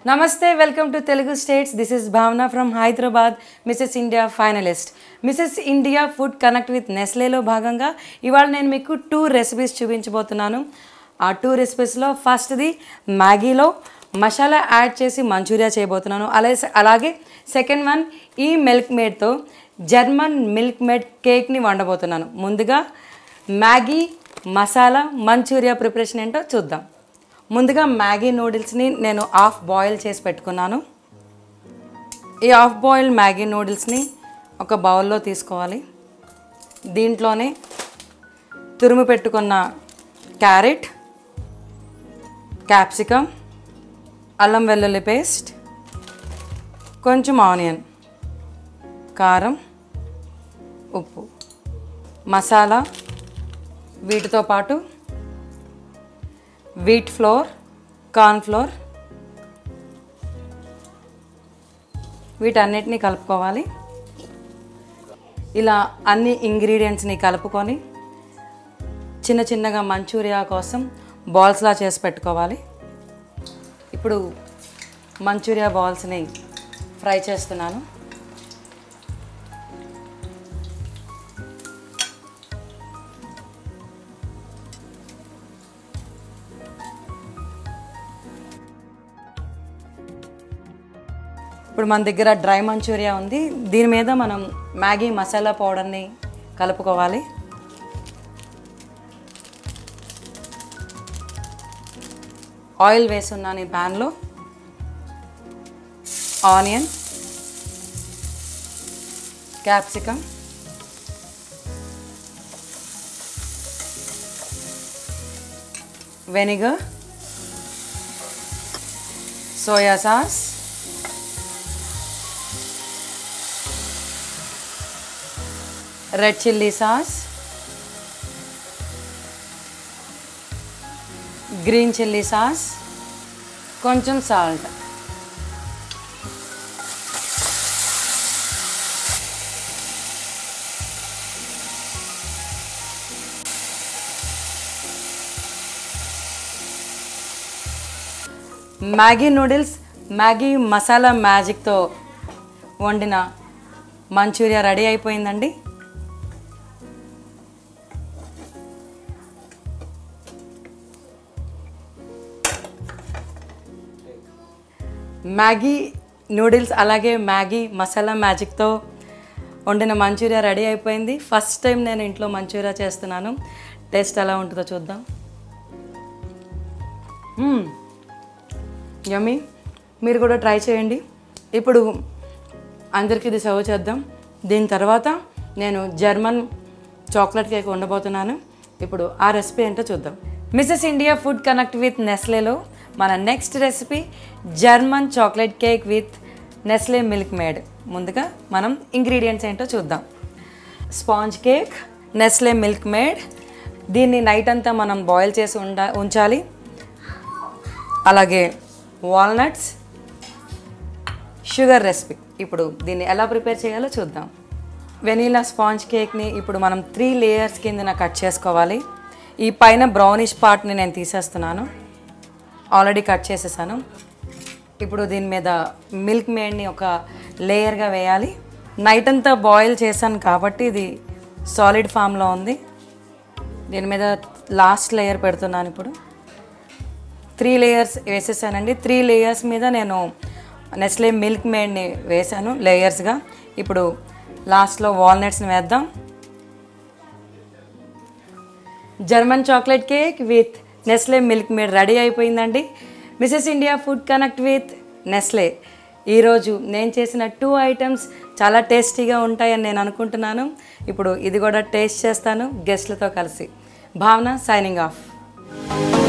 నమస్తే welcome to Telugu states this is Bhavana from Hyderabad Mrs India finalist Mrs India food connect with నెస్లేలో భాగంగా ఇవాళ నేను మీకు టూ రెసిపీస్ చూపించబోతున్నాను ఆ టూ రెసిపీస్లో ఫస్ట్ది మ్యాగీలో మసాలా యాడ్ చేసి మంచూరియా చేయబోతున్నాను అలాగే అలాగే సెకండ్ వన్ ఈ మిల్క్ మేడ్తో జర్మన్ మిల్క్ మేడ్ కేక్ని వండబోతున్నాను ముందుగా మ్యాగీ మసాలా మంచూరియా ప్రిపరేషన్ ఏంటో చూద్దాం ముందుగా మ్యాగీ నూడిల్స్ని నేను హాఫ్ బాయిల్ చేసి పెట్టుకున్నాను ఈ హాఫ్ బాయిల్ మ్యాగీ నూడిల్స్ని ఒక బౌల్లో తీసుకోవాలి దీంట్లోనే తురుము పెట్టుకున్న క్యారెట్ క్యాప్సికమ్ అల్లం వెల్లుల్లి పేస్ట్ కొంచెం ఆనియన్ కారం ఉప్పు మసాలా వీటితో పాటు వీట్ ఫ్లోర్ కార్న్ ఫ్లోర్ వీటన్నిటిని కలుపుకోవాలి ఇలా అన్ని ఇంగ్రీడియంట్స్ని కలుపుకొని చిన్న చిన్నగా మంచూరియా కోసం బాల్స్లా చేసి పెట్టుకోవాలి ఇప్పుడు మంచూరియా బాల్స్ని ఫ్రై చేస్తున్నాను ఇప్పుడు మన దగ్గర డ్రై మంచూరియా ఉంది దీని మీద మనం మ్యాగీ మసాలా పౌడర్ని కలుపుకోవాలి ఆయిల్ వేసున్నాను ఈ ప్యాన్లో onion capsicum vinegar soya sauce red chilli sauce green chilli sauce కొంచెం salt Maggi noodles Maggi masala మ్యాజిక్తో వండిన మంచూరియా రెడీ అయిపోయిందండి మ్యాగీ నూడిల్స్ అలాగే మ్యాగీ మసాలా మ్యాజిక్తో వండిన మంచూరియా రెడీ అయిపోయింది ఫస్ట్ టైం నేను ఇంట్లో మంచూరియా చేస్తున్నాను టేస్ట్ ఎలా ఉంటుందో చూద్దాం యమ్మీ మీరు కూడా ట్రై చేయండి ఇప్పుడు అందరికీ ఇది సర్వ్ చేద్దాం దీని తర్వాత నేను జర్మన్ చాక్లెట్ కేక్ వండబోతున్నాను ఇప్పుడు ఆ రెసిపీ ఏంటో చూద్దాం Mrs India food connect with నెస్లేలో మన next recipe German chocolate cake with Nestle milkmaid ముందుగా మనం ఇంగ్రీడియంట్స్ ఏంటో చూద్దాం sponge cake Nestle milkmaid దీన్ని నైట్ అంతా మనం బాయిల్ చేసి ఉండ ఉంచాలి అలాగే వాల్నట్స్ షుగర్ రెసిపీ ఇప్పుడు దీన్ని ఎలా ప్రిపేర్ చేయాలో చూద్దాం వెనీలా స్పాంజ్ కేక్ని ఇప్పుడు మనం త్రీ లేయర్స్ కిందన కట్ చేసుకోవాలి ఈ పైన బ్రౌనిష్ పార్ట్ని నేను తీసేస్తున్నాను ఆల్రెడీ కట్ చేసేసాను ఇప్పుడు దీని మీద మిల్క్ మేడ్ని ఒక లేయర్గా వేయాలి నైట్ అంతా బాయిల్ చేశాను కాబట్టి ఇది సాలిడ్ ఫామ్లో ఉంది దీని మీద లాస్ట్ లేయర్ పెడుతున్నాను ఇప్పుడు త్రీ లేయర్స్ వేసేసానండి త్రీ లేయర్స్ మీద నేను నెస్లే మిల్క్ మేడ్ని వేసాను లేయర్స్గా ఇప్పుడు లాస్ట్లో వాల్నట్స్ని వేద్దాం German chocolate cake with Nestle milkmaid ready అయిపోయిందండి Mrs India food connect with Nestle ఈరోజు నేను చేసిన టూ ఐటమ్స్ చాలా టేస్టీగా ఉంటాయని నేను అనుకుంటున్నాను ఇప్పుడు ఇది కూడా టేస్ట్ చేస్తాను గెస్ట్లతో కలిసి భావన సైనింగ్ ఆఫ్